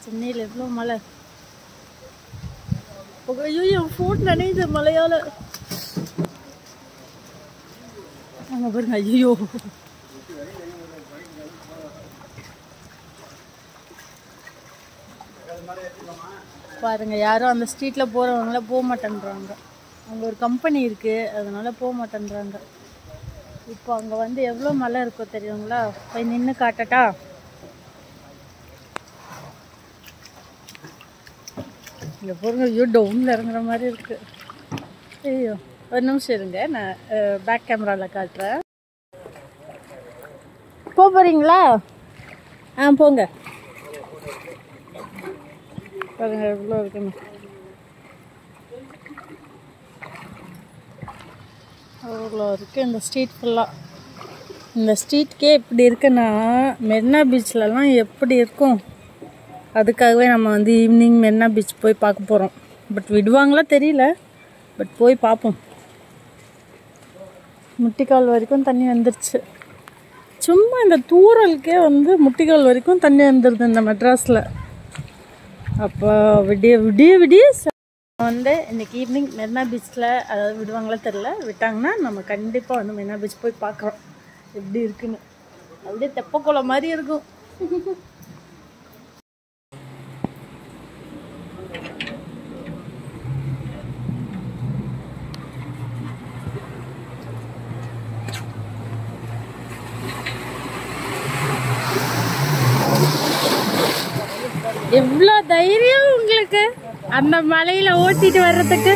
சென்னையில் எவ்வளோ மழை உங்க- ஐயோ என் ஃபோன் நனையுது மழையால அங்க பாருங்க ஐயோ பாருங்க யாரும் அந்த ஸ்ட்ரீட்டில் போகிறவங்களாம் போக மாட்டேன்றாங்க அங்கே ஒரு கம்பெனி இருக்குது அதனால போக மாட்டேன்றாங்க இப்போ அங்கே வந்து எவ்வளோ மழை இருக்கோ தெரியுங்களா போய் நின்று காட்டட்டா இங்கே பாருங்க ஐயோ டவுனில் இறங்குற மாதிரி இருக்கு ஐயோ ஒரு நிமிஷம் இருங்க நான் பேக் கேமராவில் காட்டுறேன் போக போகிறீங்களா ஆ போங்க பாருங்க எவ்வளோ இருக்குன்னு அவ்வளோ இருக்குது இந்த ஸ்ட்ரீட் ஃபுல்லாக இந்த ஸ்ட்ரீட்கே இப்படி இருக்குன்னா மெரினா பீச்லலாம் எப்படி இருக்கும் அதுக்காகவே நம்ம வந்து ஈவினிங் மெரினா பீச் போய் பார்க்க போகிறோம் பட் விடுவாங்களா தெரியல பட் போய் பார்ப்போம் முட்டிக்கால் வரைக்கும் தண்ணி வந்துருச்சு சும்மா இந்த தூரலுக்கே வந்து முட்டிக்கால் வரைக்கும் தண்ணி வந்துடுது இந்த மெட்ராஸில் அப்போ விடிய விடிய விடிய ச- வந்து இன்னைக்கு ஈவினிங் மெரினா பீச்சில் அதாவது விடுவாங்களா தெரில விட்டாங்கன்னா நம்ம கண்டிப்பாக வந்து மெரினா பீச் போய் பார்க்குறோம் எப்படி இருக்குன்னு அப்படியே தெப்பக்குளம் மாதிரி இருக்கும் எவ்வளோ தைரியம் உங்களுக்கு அந்த மலையில ஓட்டிட்டு வர்றதுக்கு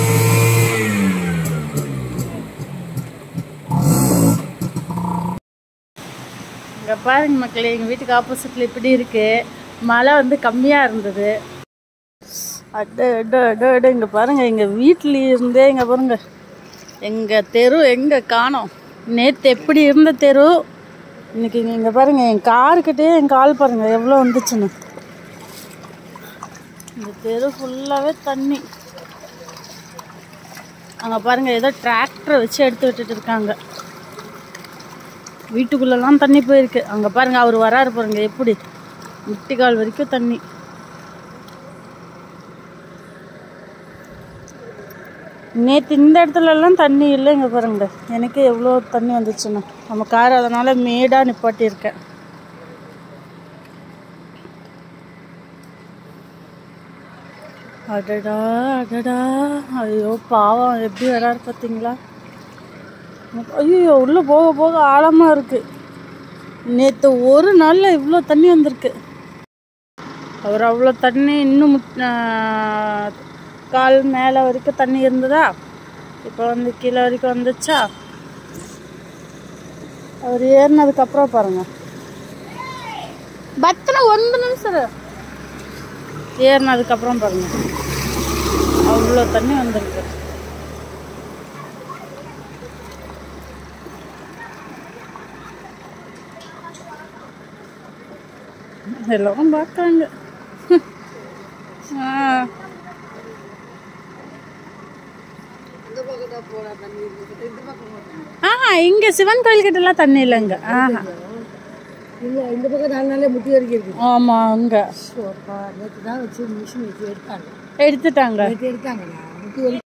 இங்க பாருங்க மக்களே எங்க வீட்டுக்கு ஆப்போசிட்ல இப்படி இருக்கு மழை வந்து கம்மியா இருந்தது அட அட அட அட இங்க பாருங்க எங்க வீட்ல இருந்தே இங்க பாருங்க எங்க தெரு எங்க காணோம் நேத்து எப்படி இருந்த தெரு இன்னைக்கு இங்க பாருங்க என் காருக்கிட்டே என் கால் பாருங்க எவ்வளோ வந்துச்சுன்னு இந்த தெரு ஃபுல்லாகவே தண்ணி அங்கே பாருங்க ஏதோ டிராக்டரை வச்சு எடுத்து விட்டுட்டு இருக்காங்க வீட்டுக்குள்ளெல்லாம் தண்ணி போயிருக்கு அங்கே பாருங்க அவர் வராரு பாருங்க எப்படி முட்டிக்கால் வரைக்கும் தண்ணி நேற்று இந்த இடத்துல எல்லாம் தண்ணி இல்லை இங்கே பாருங்க எனக்கு எவ்வளோ தண்ணி வந்துச்சுன்னு நம்ம கார் அதனால மேடாக நிப்பாட்டியிருக்கேன் அடடா அடடா ஐயோ பாவம் எப்படி வராரு பார்த்தீங்களா ஐயோ உள்ளே போக போக ஆழமாக இருக்கு நேற்று ஒரு நாளில் இவ்வளோ தண்ணி வந்திருக்கு அவர் அவ்வளோ தண்ணி இன்னும் முட்- ஆ, கால் மேலே வரைக்கும் தண்ணி இருந்ததா இப்போ வந்து கீழே வரைக்கும் வந்துச்சா அவர் ஏறினதுக்கப்புறம் பாருங்க பத்தனை ಒಂದು நிமிஷம் ஏறினதுக்கப்புறம் பாருங்க அவ்வளோ தண்ணி வந்திருக்கு எல்லாம் பார்க்குறாங்க ஆ ஆஹா இங்கே சிவன் கோயில் கிட்டலாம் தண்ணி இல்லைங்க ஆஹா இல்லை இந்த பக்கம் நாலு நாளே முட்டி வரைக்கும் இருக்கு ஆமாம் அங்கே நேற்று தான் வச்சு மிஷின் வச்சு எடுத்தாங்க எடுத்துட்டாங்க நேற்று எடுத்தாங்க முட்டி வரைக்கும்